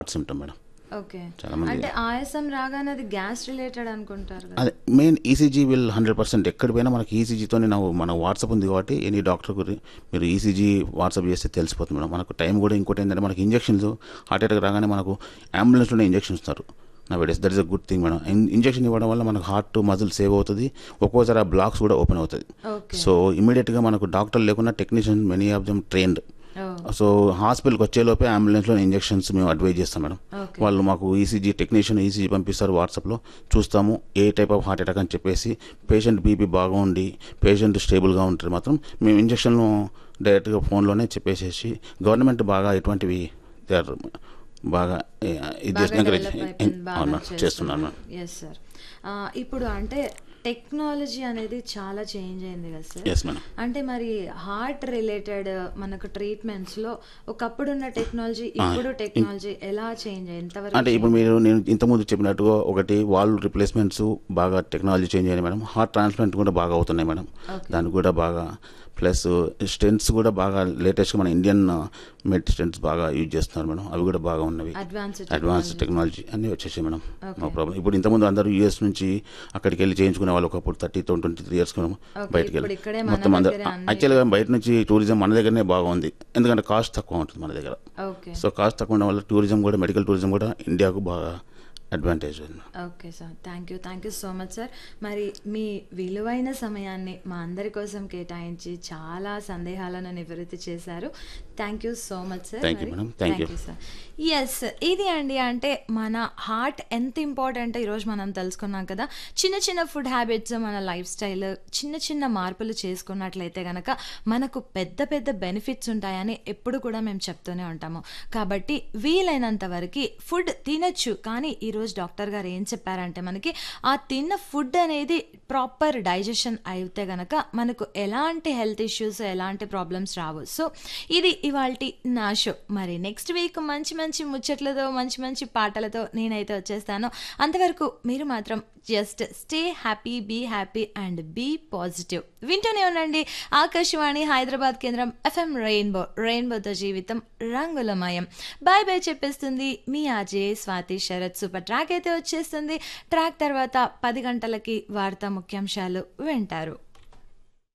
Symptom madam okay చాలా మంది అంటే ఆయాసం రాగానే అది గ్యాస్ రిలేటెడ్ అనుకుంటారు కదా అదే main ECG will hundred percent ఎక్కడ పోయినా మనకి ఈసీజీతోనే ನಾವು మన వాట్సాప్ ఉంది కాబట్టి ఎనీ డాక్టర్ గురి మీరు ఈసీజీ వాట్సాప్ చేస్తే తెలిసిపోతుంది మేడం మనకు టైం కూడా ఇంకోటి ఏంటంటే మనకి ఇంజక్షన్స్ హార్ట్ అటాక్ రాగానే మనకు అంబులెన్స్లోనే ఇంజక్షన్ ఇస్తారు nowadays that is a good thing madam injection ఇవ్వడం వల్ల మనకు హార్ట్ మజిల్ సేవ్ అవుతుంది ఒక్కోసారి ఆ బ్లాక్స్ కూడా ఓపెన్ అవుతుంది ఓకే సో ఇమీడియట్గా మనకు డాక్టర్ లేకుండా technician many of them trained ఓ సో హాస్పిటల్కి వచ్చేలోపే అంబులెన్స్లో ఇంజెక్షన్స్ మేము అడ్వైజ్ చేస్తాం మేడం ఓకే వాళ్ళు మాకు ఈసీజీ టెక్నీషియన్ ఈసీజీ పంపిస్తారు వాట్సాప్లో చూస్తాము ఏ టైప్ ఆఫ్ హార్ట్ అటాక్ అని చెప్పేసి పేషెంట్ బీపీ బాగా ఉండి పేషెంట్ స్టేబుల్గా ఉంటే మాత్రం మేము ఇంజక్షన్లు డైరెక్ట్గా ఫోన్లోనే చెప్పేసేసి గవర్నమెంట్ బాగా ఎటువంటివి they are బాగా ఏ, ఇది బాగా చేసి encourage- డెవలప్ అయిపోయింది అవును బాగా చేస్తున్నాను మేడం ఎస్ సార్ ఇప్పుడు అంటే టెక్నాలజీ అనేది చాలా చేంజ్ అయింది కదా సార్ ఎస్ మేడం అంటే మరి హార్ట్ రిలేటెడ్ మనకు ట్రీట్మెంట్స్ లో ఒకప్పుడు ఉన్న టెక్నాలజీ ఇప్పుడు టెక్నాలజీ ఎలా చేంజ్ అయ్యి ఎంతవరకు అంటే ఇప్పుడు మీరు నేను ఇంతకుముందు చెప్పినట్టుగా ఒకటి వాల్ రిప్లేస్మెంట్స్ బాగా టెక్నాలజీ చేంజ్ అయ్యాయి మేడం హార్ట్ ట్రాన్స్ప్లాంట్ కూడా బాగా అవుతున్నాయి మేడం Okay. దానికి కూడా బాగా ప్లస్ స్టెంట్స్ కూడా బాగా లేటెస్ట్గా మన ఇండియన్ మెడ్ స్టెంట్స్ బాగా యూజ్ చేస్తున్నారు మేడం అవి కూడా బాగా ఉన్నవి అడ్వాన్స్ అడ్వాన్స్ టెక్నాలజీ అన్నీ వచ్చేసాయి మేడం Okay. నో ప్రాబ్లం ఇప్పుడు ఇంతకుముందు అందరూ యూఎస్ నుంచి అక్కడికి వెళ్ళి చేయించుకునే వాళ్ళు ఒకప్పుడు థర్టీ ట్వంటీ త్రీ ఇయర్స్ బయటికి ఇప్పుడు ఇక్కడే వెళ్ళి మన మొత్తం అందరూ దగ్గరే అన్ని- యాక్చువల్గా బయట నుంచి టూరిజం మన దగ్గరనే బాగుంది ఎందుకంటే కాస్ట్ తక్కువ ఉంటుంది మన దగ్గర ఓకే సో కాస్ట్ తక్కువ ఉండడం వల్ల టూరిజం కూడా మెడికల్ టూరిజం కూడా ఇండియాకు బాగా advantage okay sir thank you thank you so much sir మరి మీ విలువైన సమయాన్ని మా అందరి కోసం కేటాయించి చాలా సందేహాలను నివృత్తి చేశారు thank you so much sir Thank you, madam. Thank you. Sir yes ఇది అండి అంటే మన హార్ట్ ఎంత ఇంపార్టెంట్ ఈరోజు మనం తెలుసుకున్నాం కదా చిన్న చిన్న ఫుడ్ హ్యాబిట్స్ మన లైఫ్ స్టైల్ చిన్న చిన్న మార్పులు చేసుకున్నట్లయితే గనక మనకు పెద్ద పెద్ద బెనిఫిట్స్ ఉంటాయని ఎప్పుడు కూడా మేము చెప్తూనే ఉంటాము కాబట్టి వీలైనంత వరకు ఫుడ్ తినొచ్చు కానీ ఈరోజు డాక్టర్ గారు ఏం చెప్పారంటే మనకి ఆ తిన్న ఫుడ్ అనేది ప్రాపర్ డైజెషన్ అయితే గనక మనకు ఎలాంటి హెల్త్ ఇష్యూస్ ఎలాంటి ప్రాబ్లమ్స్ రావు సో ఇది ఇవాల్టి నా షో మరి నెక్స్ట్ వీక్ మంచి మంచి ముచ్చట్లతో మంచి మంచి పాటలతో నేనైతే వచ్చేస్తాను అంతవరకు మీరు మాత్రం just stay happy be happy and be positive వింటూనే ఉండండి ఆకాశవాణి హైదరాబాద్ కేంద్రం ఎఫ్ఎం రెయిన్బో రెయిన్బోతో జీవితం రంగులమయం బాయ్ బాయ్ చెప్పేస్తుంది మీ RJ Swathi Sharath super track అయితే వచ్చేస్తుంది ట్రాక్ తర్వాత పది గంటలకి వార్తా ముఖ్యాంశాలు వింటారు